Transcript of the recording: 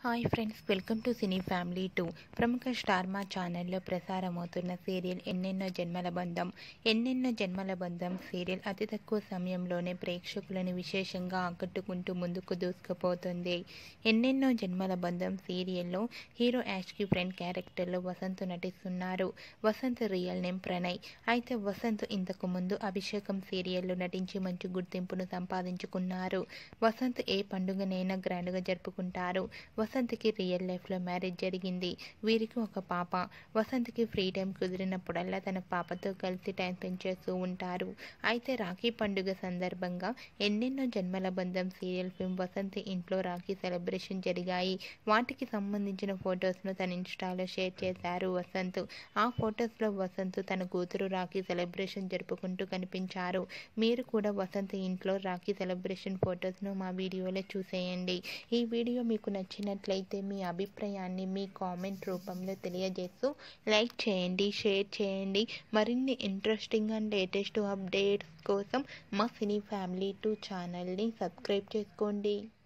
hi friends welcome to cine family two ప్రముఖ star Maa ఛానల్లో ప్రసారమవుతున్న serial ఎన్నెన్నో జన్మల బంధం ఎన్నెన్నో జన్మల బంధం సీరియల్ అతి తక్కువ సమయంలోనే ప్రేక్షకులను విశేషంగా ఆకట్టుకుంటూ ముందుకు దూసుకుపోతుంది ఎన్నెన్నో జన్మల బంధం సీరియల్లో హీరో యాష్కి ఫ్రెండ్ క్యారెక్టర్లో వసంత్ నటిస్తున్నారు వసంత్ రియల్ నేమ్ ప్రణయ్ అయితే వసంత్ ఇంతకు ముందు అభిషేకం సీరియల్లో నటించి మంచి గుర్తింపును సంపాదించుకున్నారు వసంత్ ఏ పండుగనైనా గ్రాండ్గా జరుపుకుంటారు వసంత్కి రియల్ లైఫ్లో మ్యారేజ్ జరిగింది వీరికి ఒక పాప వసంత్కి ఫ్రీ టైం కుదిరినప్పుడల్లా తన పాపతో కలిసి టైం స్పెండ్ చేస్తూ ఉంటారు అయితే రాఖీ పండుగ సందర్భంగా ఎన్నెన్నో జన్మల బంధం సీరియల్ ఫిల్మ్ వసంత్ ఇంట్లో రాఖీ సెలబ్రేషన్ జరిగాయి వాటికి సంబంధించిన ఫొటోస్ను తన ఇన్స్టాలో షేర్ చేశారు వసంత్ ఆ ఫొటోస్లో వసంత్ తన కూతురు రాఖీ సెలబ్రేషన్ జరుపుకుంటూ కనిపించారు మీరు కూడా వసంత్ ఇంట్లో రాఖీ సెలబ్రేషన్ ఫొటోస్ను మా వీడియోలో చూసేయండి ఈ వీడియో మీకు నచ్చినట్లయితే మీ అభిప్రాయాన్ని మీ కామెంట్ రూపంలో తెలియజేస్తూ లైక్ చేయండి షేర్ చేయండి మరిన్ని ఇంట్రెస్టింగ్ అండ్ లేటెస్ట్ అప్డేట్స్ కోసం మా సినీ ఫ్యామిలీ టూ ఛానల్ని సబ్స్క్రైబ్ చేసుకోండి